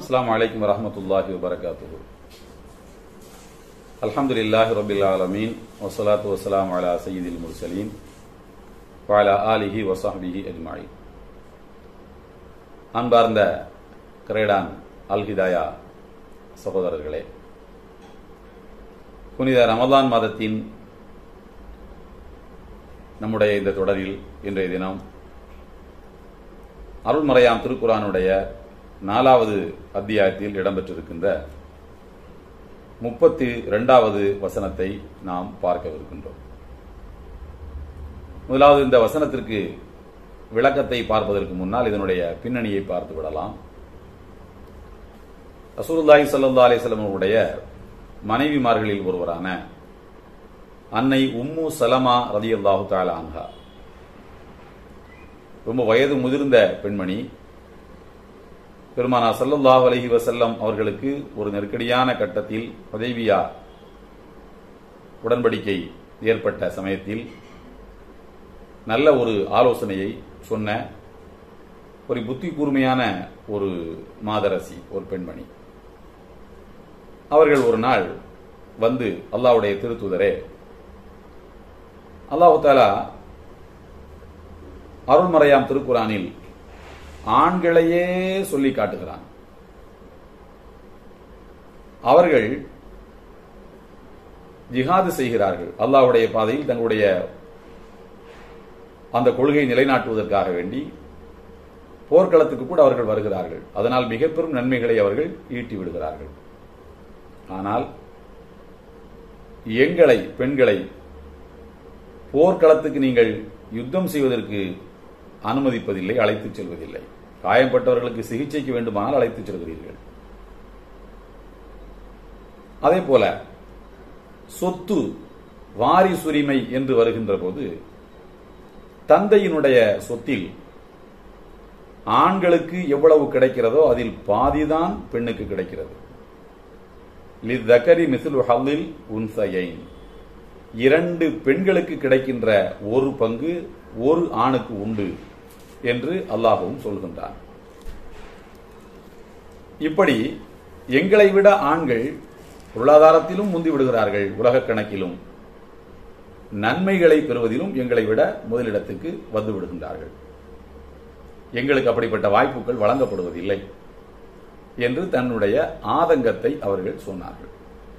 அஸ்ஸலாமு அலைக்கும் வரஹ்மத்துல்லாஹி வபரகாத்துஹு அல்ஹம்துலில்லாஹி ரபில் ஆலமீன் வஸ்ஸலாத்து வஸ்ஸலாமு அலா சய்யிதில் முர்சலீன் வஅலா ஆலிஹி வஸஹ்பிஹி அஜ்மஈன் அன்பார்ந்த கிரேடான் அல் ஹிதாயா சகோதரர்களே புனித ரமலான் மாதத்தின் நம்முடைய இந்த தொடரில் இன்றைய தினம் அருள்மறையாம் திருக்குரானுடைய நாலாவது அத்தியாயத்தில் இடம்பெற்றிருக்கின்ற முப்பத்தி இரண்டாவது வசனத்தை நாம் பார்க்கவிருக்கின்றோம் முதலாவது இந்த வசனத்திற்கு விளக்கத்தை பார்ப்பதற்கு முன்னால் இதனுடைய பின்னணியை பார்த்து விடலாம் ரசூலுல்லாஹி ஸல்லல்லாஹு அலைஹி வஸல்லம் அவருடைய மனைவிமார்களில் ஒருவரான அன்னை உம்மு சலமா ரதியல்லாஹு தஆலா அன்ஹா ரொம்ப வயது முதிர்ந்த பெண்மணி பெருமானா சல்லல்லாஹு அலைஹி வசல்லம் அவர்களுக்கு ஒரு நெருக்கடியான கட்டத்தில் உதவியா உடன்படிக்கை ஏற்பட்ட சமயத்தில் நல்ல ஒரு ஆலோசனையை சொன்ன ஒரு புத்தி கூர்மையான ஒரு மாதரசி ஒரு பெண்மணி அவர்கள் ஒரு நாள் வந்து அல்லாவுடைய திருத்துதரே அல்லாஹு தாலா அருள்மறையாம் திருக்குறானில் ஆண்களையே சொல்லி காட்டுகிறான் அவர்கள் ஜிஹாது செய்கிறார்கள் அல்லாவுடைய பாதையில் தங்களுடைய அந்த கொள்கையை நிலைநாட்டுவதற்காக வேண்டி போர்க்களத்துக்கு கூட அவர்கள் வருகிறார்கள் அதனால் மிக பெரும் நன்மைகளை அவர்கள் ஈட்டி விடுகிறார்கள் ஆனால் எங்களை பெண்களை போர்க்களத்துக்கு நீங்கள் யுத்தம் செய்வதற்கு அனுமதிப்பதில்லை அழைத்துச் செல்வதில்லை காயம்பட்டவர்களுக்கு சிகிச்சைக்கு வேண்டுமானால் அழைத்துச் செல்கிறீர்கள் அதே போல சொத்து வாரிசுரிமை என்று வருகின்ற போது தந்தையினுடைய சொத்தில் ஆண்களுக்கு எவ்வளவு கிடைக்கிறதோ அதில் பாதிதான் பெண்ணுக்கு கிடைக்கிறது லிதக்கரி மிசில் ஹல்லில் உன்சையின் இரண்டு பெண்களுக்கு கிடைக்கின்ற ஒரு பங்கு ஒரு ஆணுக்கு உண்டு என்று அல்லாஹவும் சொல்கின்றார் இப்படி எங்களை விட ஆண்கள் பொருளாதாரத்திலும் முந்தி விடுகிறார்கள் உலக கணக்கிலும் நன்மைகளை பெறுவதிலும் எங்களை விட முதலிடத்துக்கு வந்து விடுகின்றார்கள் எங்களுக்கு அப்படிப்பட்ட வாய்ப்புகள் வழங்கப்படுவதில்லை என்று தன்னுடைய ஆதங்கத்தை அவர்கள் சொன்னார்கள்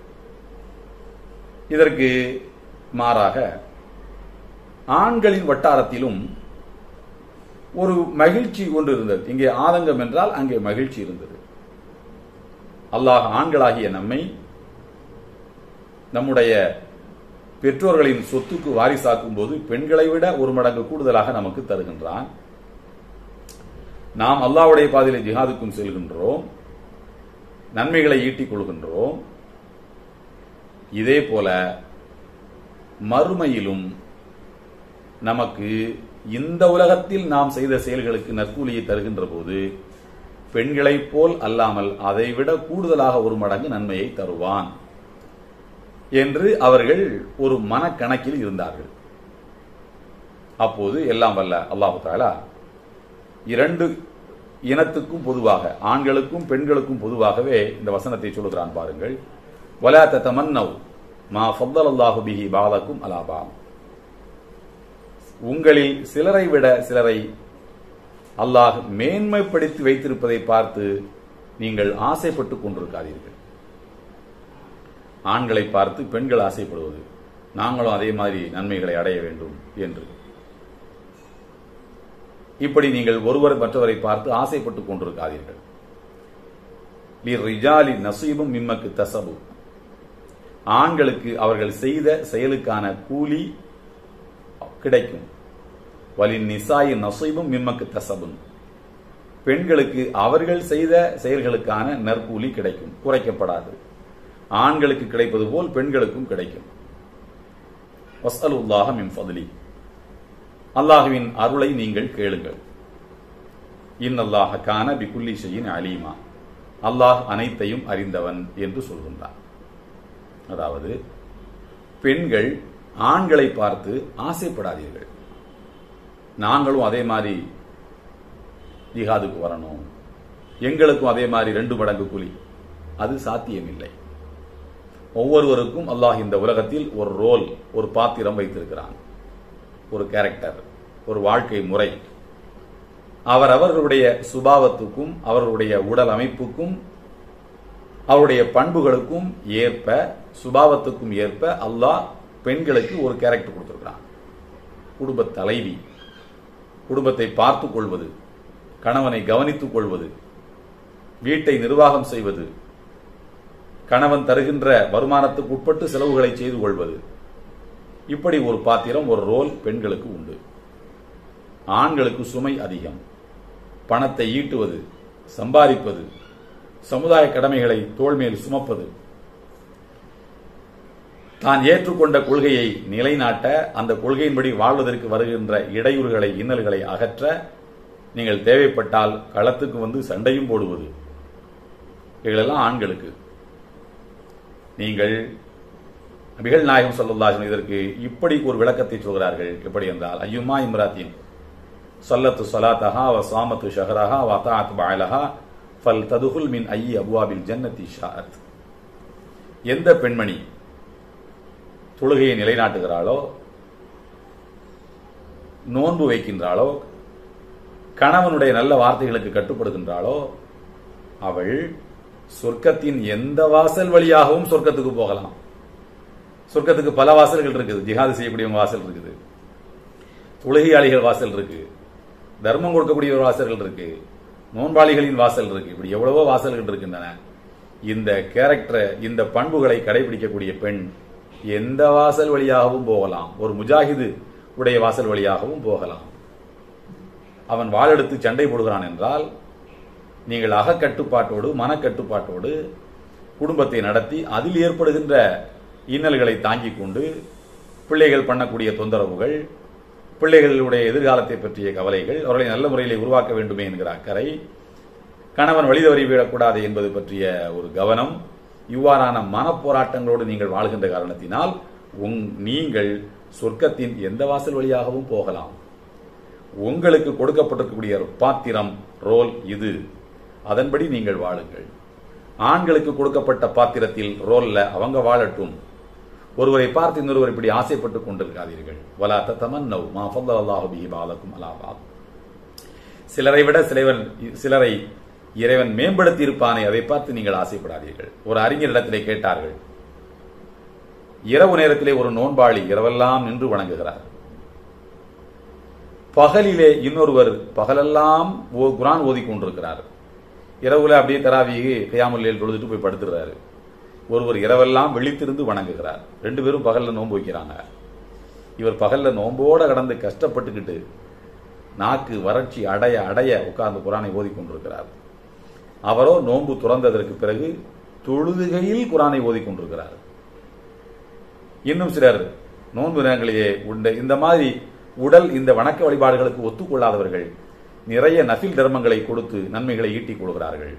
இதற்கு மாறாக ஆண்களின் வட்டாரத்திலும் ஒரு மகிழ்ச்சி ஒன்று இருந்தது இங்கே ஆதங்கம் என்றால் அங்கே மகிழ்ச்சி இருந்தது அல்லாஹ் ஆண்களாகிய நம்மை நம்முடைய பெற்றோர்களின் சொத்துக்கு வாரிசாக்கும் போது பெண்களை விட ஒரு மடங்கு கூடுதலாக நமக்கு தருகின்றான் நாம் அல்லாவுடைய பாதையில ஜிஹாதுக்கும் செல்கின்றோம் நன்மைகளை ஈட்டிக் கொள்கின்றோம் இதே போல மறுமையிலும் நமக்கு இந்த உலகத்தில் நாம் செய்த செயல்களுக்கு நற்கூலியை தருகின்ற போது பெண்களைப் போல் அல்லாமல் அதைவிட கூடுதலாக ஒரு மடங்கு நன்மையை தருவான் என்று அவர்கள் ஒரு மனக்கணக்கில் இருந்தார்கள் அப்போது எல்லாம் வல்ல அல்லாஹு தாலா இரண்டு இனத்துக்கும் பொதுவாக ஆண்களுக்கும் பெண்களுக்கும் பொதுவாகவே இந்த வசனத்தை சொல்லுகிறான் பாருங்கள் வலா தமன்னவ் மா ஃபத்தல் அல்லாஹு பிஹி பாலக்கும் அலாபாம் உங்களில் சிலரை விட சிலரை அல்லாஹ் மேன்மைப்படுத்தி வைத்திருப்பதை பார்த்து நீங்கள் ஆசைப்பட்டுக் கொண்டிருக்காதீர்கள் ஆண்களை பார்த்து பெண்கள் ஆசைப்படுவது நாங்களும் அதே மாதிரி நன்மைகளை அடைய வேண்டும் என்று இப்படி நீங்கள் ஒருவர் மற்றவரை பார்த்து ஆசைப்பட்டுக் கொண்டிருக்காதீர்கள் ரிஜாலி நசீபும் மிம்மக்கு தசபு ஆண்களுக்கு அவர்கள் செய்த செயலுக்கான கூலி கிடைக்கும் வலின் நிசாயின் நசீபும் மிம்மக்கு தசபுன் பெண்களுக்கு அவர்கள் செய்த செயல்களுக்கான நற்கூலி கிடைக்கும் குறைக்கப்படாது ஆண்களுக்கு கிடைப்பது போல் பெண்களுக்கும் கிடைக்கும் வசலுல்லாஹ மின் ஃபதுலி அல்லாஹுவின் அருளை நீங்கள் கேளுங்கள் இன்னல்லாஹ கான பிகுல்லி ஷையின் அலீமா அல்லாஹ் அனைத்தையும் அறிந்தவன் என்று சொல்கின்றார் அதாவது பெண்கள் ஆண்களை பார்த்து ஆசைப்படாதீர்கள் நாங்களும் அதே மாதிரி ஜிஹாதுக்கு வரணும் எங்களுக்கும் அதே மாதிரி ரெண்டு மடங்கு கூலி அது சாத்தியமில்லை ஒவ்வொருவருக்கும் அல்லாஹ் இந்த உலகத்தில் ஒரு ரோல் ஒரு பாத்திரம் வைத்திருக்கிறான் ஒரு கேரக்டர் ஒரு வாழ்க்கை முறை அவர் அவர்களுடைய சுபாவத்துக்கும் அவர்களுடைய உடல் அமைப்புக்கும் அவருடைய பண்புகளுக்கும் ஏற்ப சுபாவத்துக்கும் ஏற்ப அல்லாஹ் பெண்களுக்கு ஒரு கேரக்டர் கொடுத்திருக்கிறான் குடும்ப தலைவி குடும்பத்தை பார்த்துக் கொள்வது கணவனை கவனித்துக் கொள்வது வீட்டை நிர்வாகம் செய்வது கணவன் தருகின்ற வருமானத்துக்கு உட்பட்டு செலவுகளை செய்து கொள்வது இப்படி ஒரு பாத்திரம் ஒரு ரோல் பெண்களுக்கு உண்டு ஆண்களுக்கு சுமை அதிகம் பணத்தை ஈட்டுவது சம்பாதிப்பது சமுதாய கடமைகளை தோள்மேல் சுமப்பது தான் ஏற்றுக்கொண்ட கொள்கையை நிலைநாட்ட அந்த கொள்கையின்படி வாழ்வதற்கு வருகின்ற இடையூறுகளை இன்னல்களை அகற்ற நீங்கள் தேவைப்பட்டால் களத்துக்கு வந்து சண்டையும் போடுவது இவைகளெல்லாம் ஆண்களுக்கு நீங்கள் நபிகள் நாயகம் சொல்லல்லாஹன் இதற்கு இப்படி ஒரு விளக்கத்தை சொல்கிறார்கள் எப்படி என்றால் ஐயுமா இம்ராத்தியம் சொல்லத்து சொலாத்தஹா வ சாமத்து ஷஹரஹா வ தாத் பாயலஹா ஃபல் ததுகுல் மின் ஐ அபுவாபில் ஜன்னதி ஷாத் எந்த பெண்மணி தொழுகையை நிலைநாட்டுகிறாளோ நோன்பு வைக்கின்றாளோ கணவனுடைய நல்ல வார்த்தைகளுக்கு கட்டுப்படுகின்றாளோ அவள் சொர்க்கத்தின் எந்த வாசல் வழியாகவும் சொர்க்கத்துக்கு போகலாம் சொர்க்கத்துக்கு பல வாசல்கள் இருக்குது ஜிஹாது செய்யக்கூடியவங்க வாசல் இருக்குது தொழுகையாளிகள் வாசல் இருக்கு தர்மம் கொடுக்கக்கூடிய வாசல்கள் இருக்கு நோன்பாளிகளின் வாசல் இருக்கு இப்படி எவ்வளவோ வாசல்கள் இருக்கின்றன இந்த கேரக்டரை இந்த பண்புகளை கடைபிடிக்கக்கூடிய பெண் எந்த வாசல் வழியாகவும் போகலாம் ஒரு முஜாஹிது உடைய வாசல் வழியாகவும் போகலாம் அவன் வாளெடுத்து சண்டை போடுகிறான் என்றால் நீங்கள் அகக்கட்டுப்பாட்டோடு மனக்கட்டுப்பாட்டோடு குடும்பத்தை நடத்தி அதில் ஏற்படுகின்ற இன்னல்களை தாங்கிக் கொண்டு பிள்ளைகள் பண்ணக்கூடிய தொந்தரவுகள் பிள்ளைகளுடைய எதிர்காலத்தை பற்றிய கவலைகள் அவர்களை நல்ல முறையிலே உருவாக்க வேண்டுமே என்கிற அக்கறை கணவன் வழிதவறி விடக்கூடாது என்பது பற்றிய ஒரு கவனம் இவ்வாறான மனப்போராட்டங்களோடு நீங்கள் வாழ்கின்ற காரணத்தினால் உங் நீங்கள் சொர்க்கத்தின் எந்த வாசல் வழியாகவும் போகலாம் உங்களுக்கு கொடுக்கப்பட்டிருக்கக்கூடிய ஒரு பாத்திரம் ரோல் இது அதன்படி நீங்கள் வாழுங்கள் ஆண்களுக்கு கொடுக்கப்பட்ட பாத்திரத்தில் ரோல்ல அவங்க வாழட்டும் ஒருவரை பார்த்து இன்னொருவர் இப்படி ஆசைப்பட்டுக் கொண்டிருக்காதீர்கள் வலா தமன்னவ் மா ஃபல்லல்லாஹு பிஹி பாலக்கும் அலா சிலரை விட சிலவன் சிலரை இறைவன் மேம்படுத்தி இருப்பானே அதை பார்த்து நீங்கள் ஆசைப்படாதீர்கள் ஒரு அறிஞரிடத்திலே கேட்டார்கள் இரவு நேரத்திலே ஒரு நோன்பாளி இரவெல்லாம் நின்று வணங்குகிறார் பகலிலே இன்னொருவர் பகலெல்லாம் ஓ- குரான் ஓதி கொண்டிருக்கிறார் இரவுல அப்படியே தராவி கையாமல்லையில் தொழுதுட்டு போய் படுத்துறாரு ஒருவர் இரவெல்லாம் விழித்திருந்து வணங்குகிறார் ரெண்டு பேரும் பகல்ல நோன்பு வைக்கிறாங்க இவர் பகல்ல நோம்போட கடந்து கஷ்டப்பட்டுக்கிட்டு நாக்கு வறட்சி அடைய அடைய உட்கார்ந்து குரானை ஓதி கொண்டிருக்கிறார் அவரோ நோன்பு துறந்ததற்கு பிறகு தொழுதுகையில் குரானை ஓதி கொண்டிருக்கிறார் இன்னும் சிலர் நோன்பு நேரங்களிலே உண்ட இந்த மாதிரி உடல் இந்த வணக்க வழிபாடுகளுக்கு ஒத்துக்கொள்ளாதவர்கள் நிறைய நஃபில் தர்மங்களை கொடுத்து நன்மைகளை ஈட்டிக் கொள்கிறார்கள்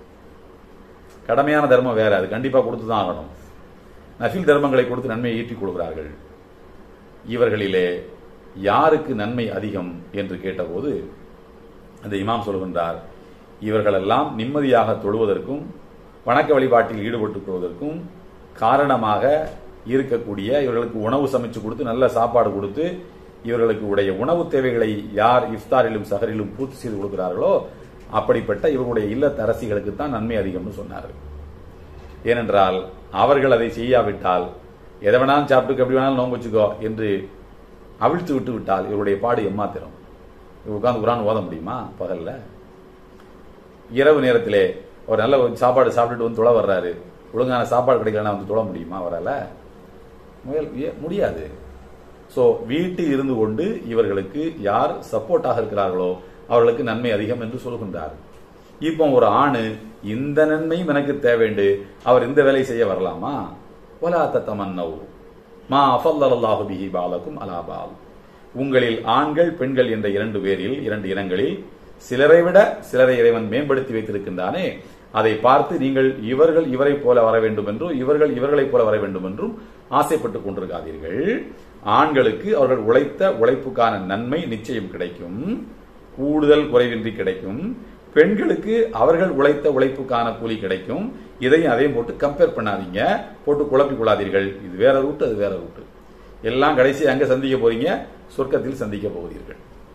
கடமையான தர்மம் வேற அது கண்டிப்பா கொடுத்து தான் ஆகணும் நஃபில் தர்மங்களை கொடுத்து நன்மையை ஈட்டிக் கொள்கிறார்கள் இவர்களிலே யாருக்கு நன்மை அதிகம் என்று கேட்டபோது அந்த இமாம் சொல்கின்றார் இவர்களெல்லாம் நிம்மதியாக தொழுவதற்கும் வணக்க வழிபாட்டில் ஈடுபட்டுக் கொள்வதற்கும் காரணமாக இருக்கக்கூடிய இவர்களுக்கு உணவு சமைச்சு கொடுத்து நல்ல சாப்பாடு கொடுத்து இவர்களுக்கு உடைய உணவு தேவைகளை யார் இஃப்தாரிலும் சஹரிலும் பூர்த்தி செய்து கொடுக்கிறார்களோ அப்படிப்பட்ட இவர்களுடைய இல்லத்தரசிகளுக்கு தான் நன்மை அதிகம்னு சொன்னார் ஏனென்றால் அவர்கள் அதை செய்யாவிட்டால் எதை வேணாலும் சாப்பிட்டு எப்படி வேணாலும் நோன்பு வச்சுக்கோ என்று அவிழ்த்து விட்டு விட்டால் இவருடைய பாடு எம்மாத்திரம் இவங்க உட்கார்ந்து குரான் ஓத முடியுமா பகல்ல இரவு நேரத்திலே ஒரு நல்ல ஒரு சாப்பாடு சாப்பிட்டுட்டு வந்து தொலை வர்றாரு ஒழுங்கான சாப்பாடு கிடைக்கலன்னா வந்து தொழ முடியுமா அவரால் முயல் ஏ- முடியாது சோ வீட்டில் இருந்து கொண்டு இவர்களுக்கு யார் சப்போர்ட்டாக இருக்கிறார்களோ அவர்களுக்கு நன்மை அதிகம் என்று சொல்கின்றார் இப்போ ஒரு ஆணு இந்த நன்மையும் எனக்கு தேவைண்டு அவர் இந்த வேலை செய்ய வரலாமா வலா தத்தமன்னவ் மா அஃபல்லல்லாஹு பிஹி பாலக்கும் அலா பால் உங்களில் ஆண்கள் பெண்கள் என்ற இரண்டு பேரில் இரண்டு இனங்களில் சிலரை விட சிலரை இறைவன் மேம்படுத்தி வைத்திருக்கின்றானே அதை பார்த்து நீங்கள் இவர்கள் இவரை போல வர வேண்டும் என்றும் இவர்கள் இவர்களைப் போல வர வேண்டும் என்றும் ஆசைப்பட்டுக் கொண்டிருக்காதீர்கள் ஆண்களுக்கு அவர்கள் உழைத்த உழைப்புக்கான நன்மை நிச்சயம் கிடைக்கும் கூடுதல் குறைவின்றி கிடைக்கும் பெண்களுக்கு அவர்கள் உழைத்த உழைப்புக்கான கூலி கிடைக்கும் இதையும் அதையும் போட்டு கம்பேர் பண்ணாதீங்க போட்டு குழப்பிக் கொள்ளாதீர்கள் இது வேற ரூட் அது வேற ரூட் எல்லாம் கடைசி அங்க சந்திக்க போறீங்க சொர்க்கத்தில் சந்திக்க போகிறீர்கள்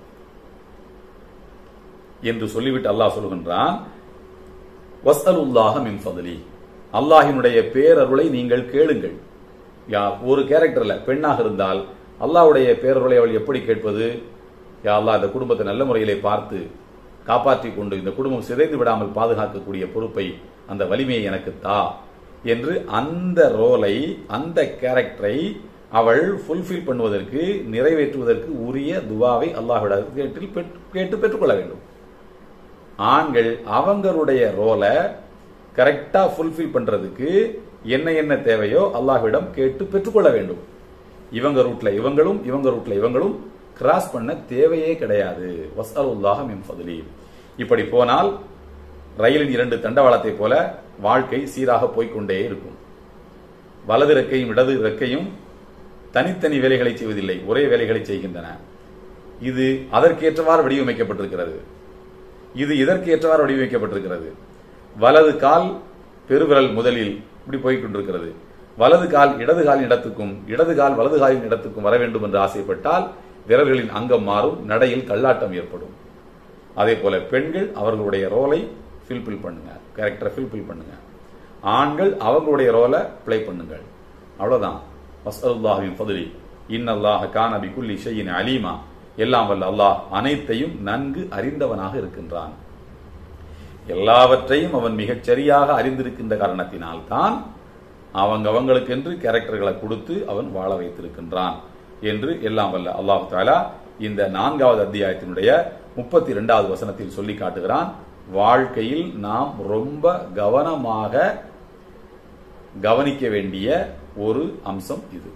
என்று சொல்லிவிட்டு அல்லாஹ் சொல்கின்றான் வஸ்தலுல்லாஹ மின் ஃபதலி அல்லாஹினுடைய பேரருளை நீங்கள் கேளுங்கள் யார் ஒரு கேரக்டர்ல பெண்ணாக இருந்தால் அல்லாஹ்வுடைய பேரருளை அவள் எப்படி கேட்பது யா அல்லாஹ் இந்த குடும்பத்தை நல்ல முறையிலே பார்த்து காப்பாற்றிக் கொண்டு இந்த குடும்பம் சிதைந்து விடாமல் பாதுகாக்கக்கூடிய பொறுப்பை அந்த வலிமையை எனக்கு தா என்று அந்த ரோலை அந்த கேரக்டரை அவள் ஃபுல்ஃபில் பண்ணுவதற்கு நிறைவேற்றுவதற்கு உரிய துவாவை அல்லாஹ்விடத்தில் பெற்று- கேட்டு பெற்றுக்கொள்ள வேண்டும் ஆண்கள் அவங்களுடைய ரோலை கரெக்டா ஃபுல்ஃபில் பண்றதுக்கு என்ன என்ன தேவையோ அல்லாஹ்விடம் கேட்டு பெற்றுக்கொள்ள வேண்டும் இவங்க ரூட்ல இவங்களும் இவங்க ரூட்ல இவங்களும் கிராஸ் பண்ண தேவையே கிடையாது வஸ்அலுல்லாஹ மின் ஃபதுலி இப்படி போனால் ரயிலின் இரண்டு தண்டவாளத்தை போல வாழ்க்கை சீராக போய்க்கொண்டே இருக்கும் வலது ரெக்கையும் இடது ரெக்கையும் தனித்தனி வேலைகளை செய்வதில்லை ஒரே வேலைகளை செய்கின்றன இது அதற்கேற்றவாறு வடிவமைக்கப்பட்டிருக்கிறது இது இதற்கு ஏற்றவாறு வடிவமைக்கப்பட்டிருக்கிறது வலது கால் பெருவிரல் முதலில் இப்படி போய்க் கொண்டிருக்கிறது வலது கால் இடது காலின் இடத்துக்கும் இடது கால் வலது காலின் இடத்துக்கும் வர வேண்டும் என்று ஆசைப்பட்டால் விரல்களின் அங்கம் மாறும் நடையில் கல்லாட்டம் ஏற்படும் அதே போல பெண்கள் அவர்களுடைய ரோலை ஃபில்பில் பண்ணுங்க கேரக்டரை ஃபில்பில் பண்ணுங்க ஆண்கள் அவங்களுடைய ரோலை ப்ளே பண்ணுங்கள் அவ்வளவுதான் வஸ்அலுல்லாஹின் ஃபதுலி இன்னல்லாஹ கான பிகுல்லி ஷையின் அலீமா எல்லாம் வல்ல அல்லாஹ் அனைத்தையும் நன்கு அறிந்தவனாக இருக்கின்றான் எல்லாவற்றையும் அவன் மிகச் சரியாக அறிந்திருக்கின்ற காரணத்தினால் தான் அவங்க அவங்களுக்கென்று கேரக்டர்களை கொடுத்து அவன் வாழ வைத்திருக்கின்றான் என்று எல்லாம் வல்ல அல்லாஹ் தாலா இந்த நான்காவது அத்தியாயத்தினுடைய முப்பத்தி இரண்டாவது வசனத்தில் சொல்லி காட்டுகிறான் வாழ்க்கையில் நாம் ரொம்ப கவனமாக கவனிக்க வேண்டிய ஒரு அம்சம் இது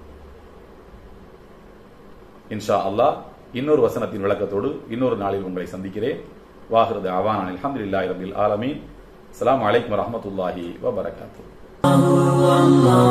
இன்ஷா அல்லாஹ் இன்னொரு வசனத்தின் விளக்கத்தோடு இன்னொரு நாளில் உங்களை சந்திக்கிறேன் வாஹிருது அவான் அல்ஹம்துலில்லாஹி ரபில் ஆலமீன் அஸ்ஸலாமு அலைக்கும் வரஹ்மத்துல்லாஹி வபரகாத்துஹு